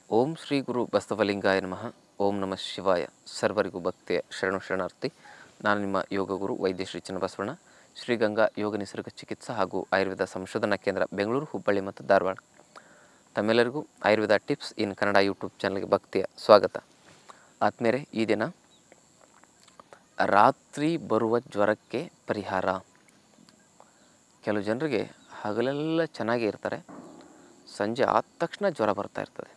ಓಂ ಶ್ರೀ ಗುರು ಬಸವಲಿಂಗಾಯ ನಮಃ ಓಂ ನಮಃ ಶಿವಾಯ ಸರ್ವರಿಗೂ ಭಕ್ತಿಯ ಶರಣು ಶರಣಾರ್ಥಿ ನಾನು ನಿಮ್ಮ ಯೋಗ ಗುರು ವೈದ್ಯ ಶ್ರೀ ಚನ್ನಬಸವಣ್ಣ ಶ್ರೀಗಂಗಾ ಯೋಗ ನಿಸರ್ಗ ಚಿಕಿತ್ಸಾ ಹಾಗೂ ಆಯುರ್ವೇದ ಸಂಶೋಧನಾ ಕೇಂದ್ರ ಬೆಂಗಳೂರು ಹುಬ್ಬಳ್ಳಿ ಮತ್ತು ಧಾರವಾಡ ತಮ್ಮೆಲ್ಲರಿಗೂ Ayurveda tips in Kannada YouTube ಚಾನಲ್ಗೆ ಭಕ್ತಿಯ ಸ್ವಾಗತ ಆದ್ಮೇಲೆ ಈ ದಿನ ರಾತ್ರಿ ಬರುವ ಜ್ವರಕ್ಕೆ ಪರಿಹಾರ ಕೆಲವು ಜನರಿಗೆ ಹಗಲೆಲ್ಲ ಚೆನ್ನಾಗೇ ಇರ್ತಾರೆ ಸಂಜೆ ಆದ ತಕ್ಷಣ ಜ್ವರ ಬರ್ತಾ ಇರ್ತದೆ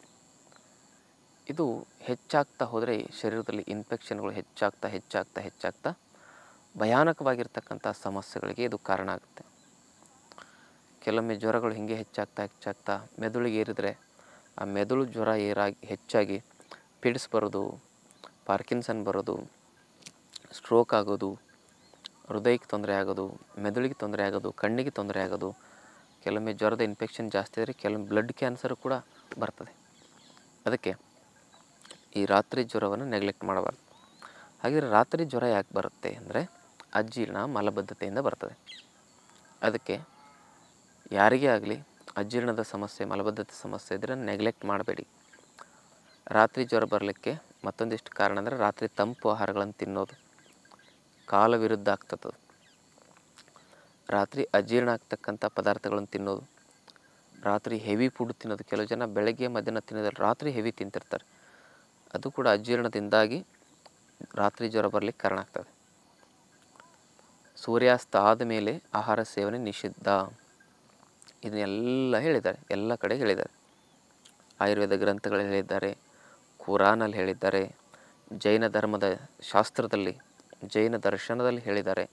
ಇದು ಹೆಚ್ಚಾಗ್ತಾ ಹೋದರೆ ಶರೀರದಲ್ಲಿ ಇನ್ಫೆಕ್ಷನ್ಗಳು ಹೆಚ್ಚಾಗ್ತಾ ಹೆಚ್ಚಾಗ್ತಾ ಹೆಚ್ಚಾಗ್ತಾ ಭಯಾನಕವಾಗಿರ್ತಕ್ಕಂಥ ಸಮಸ್ಯೆಗಳಿಗೆ ಇದು ಕಾರಣ ಆಗುತ್ತೆ ಕೆಲವೊಮ್ಮೆ ಜ್ವರಗಳು ಹೀಗೆ ಹೆಚ್ಚಾಗ್ತಾ ಹೆಚ್ಚಾಗ್ತಾ ಮೆದುಳಿಗೆ ಏರಿದರೆ ಆ ಮೆದುಳು ಜ್ವರ ಏರಾಗಿ ಹೆಚ್ಚಾಗಿ ಪಿಡ್ಸ್ ಬರೋದು ಪಾರ್ಕಿನ್ಸನ್ ಬರೋದು ಸ್ಟ್ರೋಕ್ ಆಗೋದು ಹೃದಯಕ್ಕೆ ತೊಂದರೆ ಆಗೋದು ಮೆದುಳಿಗೆ ತೊಂದರೆ ಆಗೋದು ಕಣ್ಣಿಗೆ ತೊಂದರೆ ಆಗೋದು ಕೆಲವೊಮ್ಮೆ ಜ್ವರದ ಇನ್ಫೆಕ್ಷನ್ ಜಾಸ್ತಿ ಆದರೆ ಕೆಲವೊಮ್ಮೆ ಬ್ಲಡ್ ಕ್ಯಾನ್ಸರು ಕೂಡ ಬರ್ತದೆ ಅದಕ್ಕೆ ಈ ರಾತ್ರಿ ಜ್ವರವನ್ನು ನೆಗ್ಲೆಕ್ಟ್ ಮಾಡಬಾರ್ದು ಹಾಗಿದ್ರೆ ರಾತ್ರಿ ಜ್ವರ ಯಾಕೆ ಬರುತ್ತೆ ಅಂದರೆ ಅಜೀರ್ಣ ಮಲಬದ್ಧತೆಯಿಂದ ಬರ್ತದೆ ಅದಕ್ಕೆ ಯಾರಿಗೇ ಆಗಲಿ ಅಜೀರ್ಣದ ಸಮಸ್ಯೆ ಮಲಬದ್ಧತೆ ಸಮಸ್ಯೆ ಇದ್ದರೆ ನೆಗ್ಲೆಕ್ಟ್ ಮಾಡಬೇಡಿ ರಾತ್ರಿ ಜ್ವರ ಬರಲಿಕ್ಕೆ ಮತ್ತೊಂದಿಷ್ಟು ಕಾರಣ ಅಂದರೆ ರಾತ್ರಿ ತಂಪು ಆಹಾರಗಳನ್ನು ತಿನ್ನೋದು ಕಾಲ ವಿರುದ್ಧ ಆಗ್ತದೆ ರಾತ್ರಿ ಅಜೀರ್ಣ ಆಗ್ತಕ್ಕಂಥ ಪದಾರ್ಥಗಳನ್ನು ತಿನ್ನೋದು ರಾತ್ರಿ ಹೆವಿ ಫುಡ್ ತಿನ್ನೋದು ಕೆಲವು ಜನ ಬೆಳಗ್ಗೆ ಮಧ್ಯಾಹ್ನ ತಿನ್ನೋದ್ರಲ್ಲಿ ರಾತ್ರಿ ಹೆವಿ ತಿಂತಿರ್ತಾರೆ ಅದು ಕೂಡ ಅಜೀರ್ಣದಿಂದಾಗಿ ರಾತ್ರಿ ಜ್ವರ ಬರಲಿಕ್ಕೆ ಕಾರಣ ಆಗ್ತದೆ ಸೂರ್ಯಾಸ್ತ ಆದಮೇಲೆ ಆಹಾರ ಸೇವನೆ ನಿಷಿದ್ಧ ಇದನ್ನೆಲ್ಲ ಹೇಳಿದ್ದಾರೆ ಎಲ್ಲ ಕಡೆ ಹೇಳಿದ್ದಾರೆ ಆಯುರ್ವೇದ ಗ್ರಂಥಗಳು ಹೇಳಿದ್ದಾರೆ ಕುರಾನಲ್ಲಿ ಹೇಳಿದ್ದಾರೆ ಜೈನ ಧರ್ಮದ ಶಾಸ್ತ್ರದಲ್ಲಿ ಜೈನ ದರ್ಶನದಲ್ಲಿ ಹೇಳಿದ್ದಾರೆ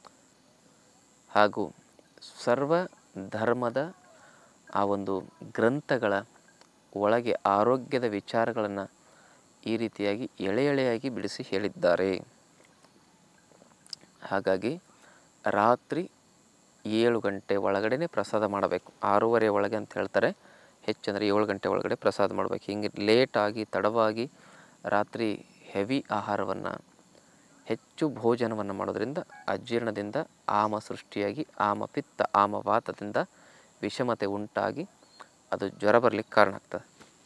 ಹಾಗೂ ಸರ್ವ ಧರ್ಮದ ಆ ಒಂದು ಗ್ರಂಥಗಳ ಒಳಗೆ ಆರೋಗ್ಯದ ವಿಚಾರಗಳನ್ನು ಈ ರೀತಿಯಾಗಿ ಎಳೆ ಎಳೆಯಾಗಿ ಬಿಡಿಸಿ ಹೇಳಿದ್ದಾರೆ ಹಾಗಾಗಿ ರಾತ್ರಿ ಏಳು ಗಂಟೆ ಒಳಗಡೆ ಪ್ರಸಾದ ಮಾಡಬೇಕು ಆರೂವರೆ ಒಳಗೆ ಅಂತ ಹೇಳ್ತಾರೆ ಹೆಚ್ಚಂದರೆ ಏಳು ಗಂಟೆ ಒಳಗಡೆ ಪ್ರಸಾದ ಮಾಡಬೇಕು ಹಿಂಗೆ ಲೇಟಾಗಿ ತಡವಾಗಿ ರಾತ್ರಿ ಹೆವಿ ಆಹಾರವನ್ನು ಹೆಚ್ಚು ಭೋಜನವನ್ನು ಮಾಡೋದ್ರಿಂದ ಅಜೀರ್ಣದಿಂದ ಆಮ ಸೃಷ್ಟಿಯಾಗಿ ಆಮ ಪಿತ್ತ ಆಮ ವಾತದಿಂದ ವಿಷಮತೆ ಉಂಟಾಗಿ ಅದು ಜ್ವರ ಬರಲಿಕ್ಕೆ ಕಾರಣ ಆಗ್ತದೆ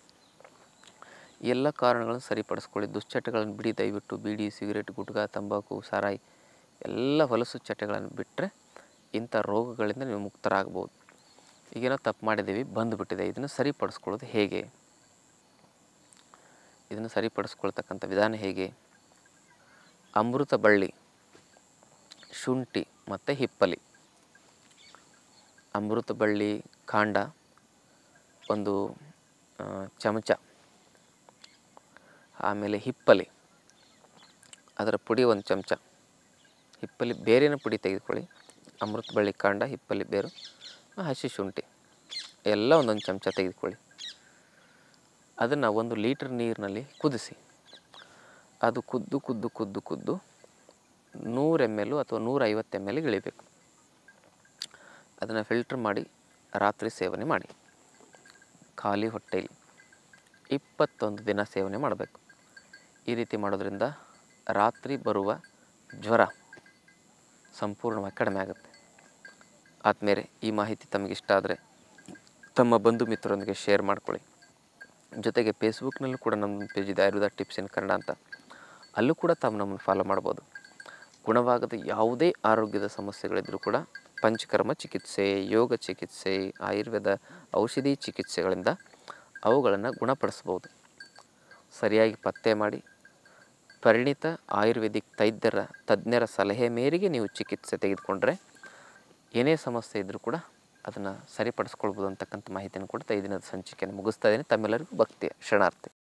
ಈ ಎಲ್ಲ ಕಾರಣಗಳನ್ನು ಸರಿಪಡಿಸ್ಕೊಳ್ಳಿ ದುಶ್ಚಟಗಳನ್ನು ಬಿಡಿ ದಯವಿಟ್ಟು ಬೀಡಿ ಸಿಗರೇಟ್ ಗುಟ್ಕಾ ತಂಬಾಕು ಸಾರಾಯಿ ಎಲ್ಲ ಹೊಲಸು ಚಟಗಳನ್ನು ಬಿಟ್ಟರೆ ಇಂಥ ರೋಗಗಳಿಂದ ನೀವು ಮುಕ್ತರಾಗ್ಬೋದು ಈಗೇನೋ ತಪ್ಪು ಮಾಡಿದ್ದೀವಿ ಬಂದುಬಿಟ್ಟಿದೆ ಇದನ್ನು ಸರಿಪಡಿಸ್ಕೊಳ್ಳೋದು ಹೇಗೆ ಇದನ್ನು ಸರಿಪಡಿಸ್ಕೊಳ್ತಕ್ಕಂಥ ವಿಧಾನ ಹೇಗೆ ಅಮೃತ ಬಳ್ಳಿ ಶುಂಠಿ ಮತ್ತು ಹಿಪ್ಪಲಿ ಅಮೃತ ಬಳ್ಳಿ ಕಾಂಡ ಒಂದು ಆ, ಚಮಚ ಆಮೇಲೆ ಹಿಪ್ಪಲಿ ಅದರ ಪುಡಿ ಒಂದು ಚಮಚ ಹಿಪ್ಪಲಿ ಬೇರೆನ ಪುಡಿ ತೆಗೆದುಕೊಳ್ಳಿ ಅಮೃತ ಬಳ್ಳಿ ಕಾಂಡ ಹಿಪ್ಪಲಿ ಬೇರು ಆ, ಹಸಿ ಶುಂಠಿ ಎಲ್ಲ ಒಂದೊಂದು ಚಮಚ ತೆಗೆದುಕೊಳ್ಳಿ ಅದನ್ನು ಒಂದು ಲೀಟ್ರ್ ನೀರಿನಲ್ಲಿ ಕುದಿಸಿ ಅದು ಕುದ್ದು ಕುದ್ದು ಕುದ್ದು ಕುದ್ದು ನೂರು ಎಮ್ ಎಲ್ ಅಥವಾ ನೂರೈವತ್ತು ಎಮ್ ಎಲ್ಗೆ ಇಳಿಬೇಕು ಅದನ್ನು ಫಿಲ್ಟ್ರ್ ಮಾಡಿ ರಾತ್ರಿ ಸೇವನೆ ಮಾಡಿ ಖಾಲಿ ಹೊಟ್ಟೆಯಲ್ಲಿ ಇಪ್ಪತ್ತೊಂದು ದಿನ ಸೇವನೆ ಮಾಡಬೇಕು ಈ ರೀತಿ ಮಾಡೋದ್ರಿಂದ ರಾತ್ರಿ ಬರುವ ಜ್ವರ ಸಂಪೂರ್ಣವಾಗಿ ಕಡಿಮೆ ಆಗುತ್ತೆ ಆದಮೇಲೆ ಈ ಮಾಹಿತಿ ತಮಗಿಷ್ಟ ಆದರೆ ತಮ್ಮ ಬಂಧು ಮಿತ್ರರೊಂದಿಗೆ ಶೇರ್ ಮಾಡ್ಕೊಳ್ಳಿ ಜೊತೆಗೆ ಫೇಸ್ಬುಕ್ನಲ್ಲೂ ಕೂಡ ನಮ್ಮದು ಪೇಜ್ ಇದೆ ಆಯುರ್ವೇದ ಟಿಪ್ಸ್ ಇನ್ ಕನ್ನಡ ಅಂತ ಅಲ್ಲೂ ಕೂಡ ತಾವು ನಮ್ಮನ್ನು ಫಾಲೋ ಮಾಡ್ಬೋದು ಗುಣವಾಗದ ಯಾವುದೇ ಆರೋಗ್ಯದ ಸಮಸ್ಯೆಗಳಿದ್ದರೂ ಕೂಡ ಪಂಚಕರ್ಮ ಚಿಕಿತ್ಸೆ ಯೋಗ ಚಿಕಿತ್ಸೆ ಆಯುರ್ವೇದ ಔಷಧಿ ಚಿಕಿತ್ಸೆಗಳಿಂದ ಅವುಗಳನ್ನು ಗುಣಪಡಿಸ್ಬೋದು ಸರಿಯಾಗಿ ಪತ್ತೆ ಮಾಡಿ ಪರಿಣಿತ ಆಯುರ್ವೇದಿಕ್ ತೈದ್ಯರ ತಜ್ಞರ ಸಲಹೆ ಮೇರೆಗೆ ನೀವು ಚಿಕಿತ್ಸೆ ತೆಗೆದುಕೊಂಡ್ರೆ ಏನೇ ಸಮಸ್ಯೆ ಇದ್ದರೂ ಕೂಡ ಅದನ್ನು ಸರಿಪಡಿಸ್ಕೊಳ್ಬೋದು ಅಂತಕ್ಕಂಥ ಮಾಹಿತಿಯನ್ನು ಕೊಡ್ತಾ ಈ ದಿನದ ಸಂಚಿಕೆಯನ್ನು ಮುಗಿಸ್ತಾ ಇದ್ದೀನಿ ತಮ್ಮೆಲ್ಲರಿಗೂ ಭಕ್ತಿಯ ಶರಣಾರ್ಥಿ